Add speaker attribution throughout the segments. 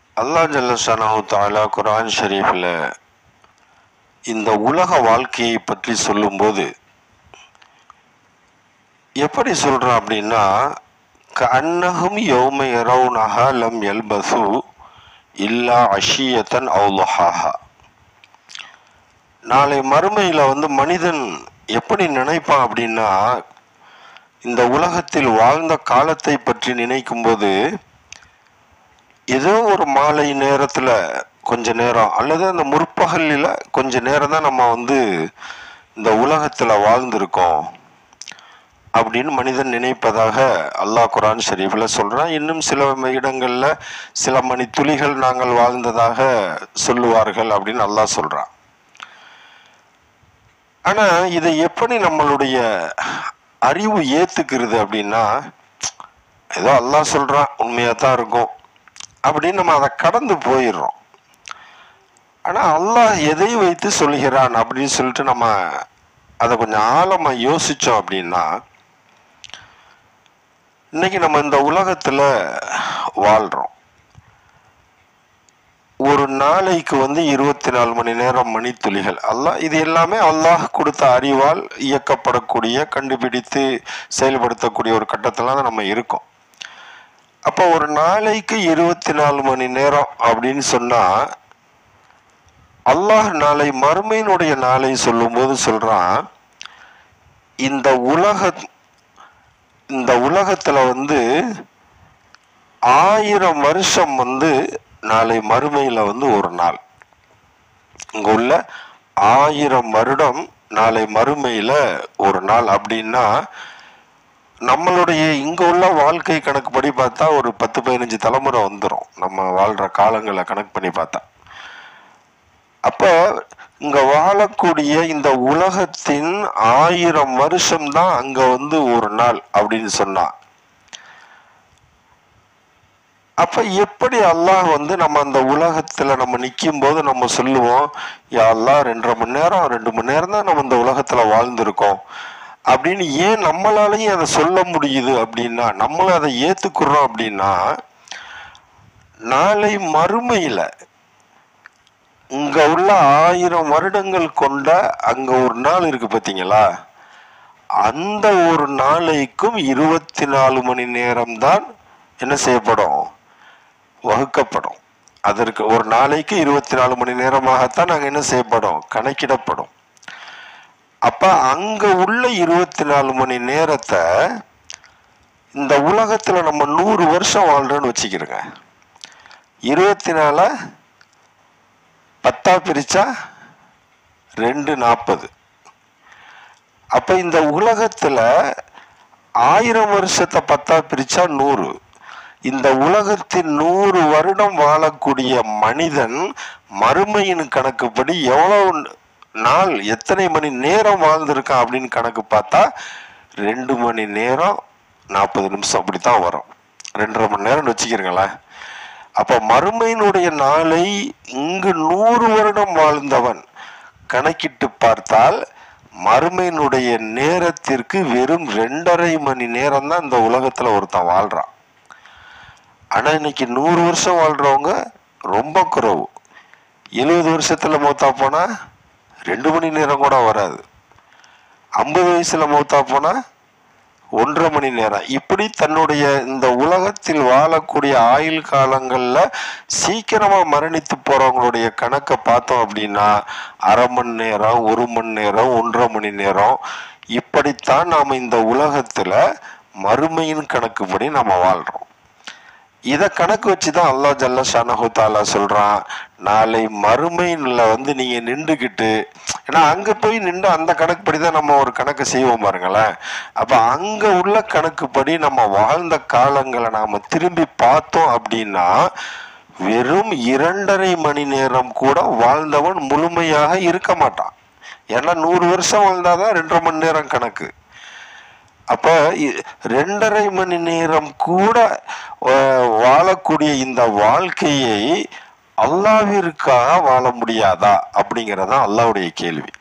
Speaker 1: அல்லாஹ் ஜல்லஷானஹு தாலா குரான் ஷரீஃபில் இந்த உலக வாழ்க்கையை பற்றி சொல்லும்போது எப்படி சொல்கிறான் அப்படின்னா கண்ணகும் யோம யரவுனஹா லம் எல்பசு இல்லா அஷியத்தன் அவுலஹாஹா நாளை மறுமையில் வந்து மனிதன் எப்படி நினைப்பான் அப்படின்னா இந்த உலகத்தில் வாழ்ந்த காலத்தை பற்றி நினைக்கும்போது ஏதோ ஒரு மாலை நேரத்தில் கொஞ்ச நேரம் அல்லது அந்த முற்பகலில் கொஞ்ச நேரம் தான் நம்ம வந்து இந்த உலகத்தில் வாழ்ந்திருக்கோம் அப்படின்னு மனிதன் நினைப்பதாக அல்லாஹ் குரான் ஷரீஃபில் சொல்கிறான் இன்னும் சில இடங்களில் சில மணி துளிகள் நாங்கள் வாழ்ந்ததாக சொல்லுவார்கள் அப்படின்னு அல்லாஹ் சொல்கிறான் ஆனால் இதை எப்படி நம்மளுடைய அறிவு ஏற்றுக்கிறது அப்படின்னா ஏதோ அல்லாஹ் சொல்கிறான் உண்மையாக தான் இருக்கும் அப்படின்னு நம்ம அதை கடந்து போயிடுறோம் ஆனால் அல்லாஹ் எதை வைத்து சொல்கிறான் அப்படின்னு சொல்லிட்டு நம்ம அதை கொஞ்சம் ஆழமாக யோசித்தோம் அப்படின்னா இன்னைக்கு நம்ம இந்த உலகத்தில் வாழ்கிறோம் ஒரு நாளைக்கு வந்து இருபத்தி நாலு மணி நேரம் மணித்துளிகள் அல்லாஹ் இது எல்லாமே அல்லாஹ் கொடுத்த அறிவால் இயக்கப்படக்கூடிய கண்டுபிடித்து செயல்படுத்தக்கூடிய ஒரு கட்டத்தில் தான் நம்ம இருக்கோம் அப்போ ஒரு நாளைக்கு இருபத்தி நாலு மணி நேரம் அப்படின்னு சொன்னால் அல்லாஹ் நாளை மறுமையினுடைய நாளை சொல்லும்போது சொல்கிறான் இந்த உலக இந்த உலகத்தில் வந்து ஆயிரம் வருஷம் வந்து நாளை மறுமையில் வந்து ஒரு நாள் இங்கே உள்ள ஆயிரம் வருடம் நாளை மறுமையில் ஒரு நாள் அப்படின்னா நம்மளுடைய இங்கே உள்ள வாழ்க்கை கணக்கு படி பார்த்தா ஒரு பத்து பதினஞ்சு தலைமுறை வந்துடும் நம்ம வாழ்கிற காலங்களை கணக்கு பண்ணி பார்த்தா அப்போ இங்கே வாழக்கூடிய இந்த உலகத்தின் ஆயிரம் வருஷம்தான் அங்கே வந்து ஒரு நாள் அப்படின்னு சொன்னா அப்ப எப்படி அல்லாஹ் வந்து நம்ம அந்த உலகத்துல நம்ம நிற்கும் போது நம்ம சொல்லுவோம் யா அல்லாஹ் ரெண்டரை மணி நேரம் ரெண்டு மணி நேரம் தான் நம்ம இந்த உலகத்துல வாழ்ந்திருக்கோம் அப்படின்னு ஏன் நம்மளாலையும் அதை சொல்ல முடியுது அப்படின்னா நம்மளும் அதை ஏத்துக்கிறோம் அப்படின்னா நாளை மறுமையில இங்க உள்ள ஆயிரம் வருடங்கள் கொண்ட அங்க ஒரு நாள் இருக்கு பாத்தீங்களா அந்த ஒரு நாளைக்கும் இருபத்தி நாலு மணி நேரம் தான் என்ன செய்யப்படும் வகுக்கப்படும் அதற்கு ஒரு நாளைக்கு இருபத்தி நாலு மணி நேரமாகத்தான் நாங்கள் என்ன செய்யப்படும் கணக்கிடப்படும் அப்ப அங்க உள்ள இருபத்தி நாலு மணி நேரத்தை இந்த உலகத்துல நம்ம நூறு வருஷம் வாழ்றோன்னு வச்சுக்கிறோங்க இருபத்தி நாலு பத்தா பிரிச்சா ரெண்டு நாற்பது அப்ப இந்த உலகத்துல ஆயிரம் வருஷத்தை பத்தா பிரிச்சா நூறு இந்த உலகத்தின் நூறு வருடம் வாழக்கூடிய மனிதன் மறுமையின் கணக்குப்படி எவ்வளவு நாள் எத்தனை மணி நேரம் வாழ்ந்திருக்கான் அப்படின்னு கணக்கு பார்த்தா ரெண்டு மணி நேரம் நாற்பது நிமிஷம் அப்படித்தான் வரும் ரெண்டரை மணி நேரம்னு வச்சுக்கிறீங்களேன் அப்ப மறுமையினுடைய நாளை இங்கு நூறு வருடம் வாழ்ந்தவன் கணக்கிட்டு பார்த்தால் மறுமையினுடைய நேரத்திற்கு வெறும் ரெண்டரை மணி நேரம் தான் இந்த உலகத்துல ஒருத்தன் வாழ்றான் ஆனா இன்னைக்கு நூறு வருஷம் வாழ்றவங்க ரொம்ப குறைவு எழுபது வருஷத்துல மூத்தா போனா ரெண்டு மணி நேரம் கூட வராது ஐம்பது வயசுல மூத்தா போனா ஒன்றரை மணி நேரம் இப்படி தன்னுடைய இந்த உலகத்தில் வாழக்கூடிய ஆயுள் காலங்கள்ல சீக்கிரமா மரணித்து போறவங்களுடைய கணக்கை பார்த்தோம் அப்படின்னா அரை மணி நேரம் ஒரு மணி நேரம் ஒன்றரை மணி நேரம் இப்படித்தான் நாம இந்த உலகத்துல மறுமையின் கணக்குப்படி நம்ம வாழ்றோம் இத கணக்கு வச்சுதான் அல்லாஹ் ஜல்ல ஷானஹு தாலா சொல்றான் நாளை மறுமையில வந்து நீங்க நின்றுக்கிட்டு ஏன்னா அங்க போய் நின்று அந்த கணக்குப்படி தான் நம்ம ஒரு கணக்கு செய்வோம் பாருங்களேன் அப்ப அங்க உள்ள கணக்குப்படி நம்ம வாழ்ந்த காலங்களை நாம திரும்பி பார்த்தோம் அப்படின்னா வெறும் இரண்டரை மணி நேரம் கூட வாழ்ந்தவன் முழுமையாக இருக்க மாட்டான் ஏன்னா நூறு வருஷம் வாழ்ந்தாதான் ரெண்டரை மணி நேரம் கணக்கு அப்ப இ- ரெண்டரை மணி நேரம் கூட அஹ், வாழக்கூடிய இந்த வாழ்க்கையை அல்லாவிற்காக வாழ முடியாதா அப்படிங்கறதா அல்லாவுடைய கேள்வி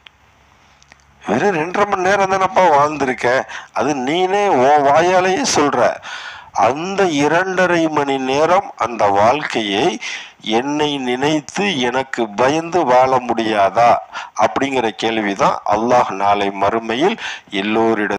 Speaker 1: வெறும் ரெண்டரை மணி நேரம் தானப்பா வாழ்ந்திருக்க அது நீனே உன் வாயாலேயே சொல்ற அந்த இரண்டரை மணி நேரம் அந்த வாழ்க்கையை என்னை நினைத்து எனக்கு பயந்து வாழ முடியாதா அப்படிங்கிற கேள்விதான் அல்லாஹ் நாளை மறுமையில் எல்லோரிட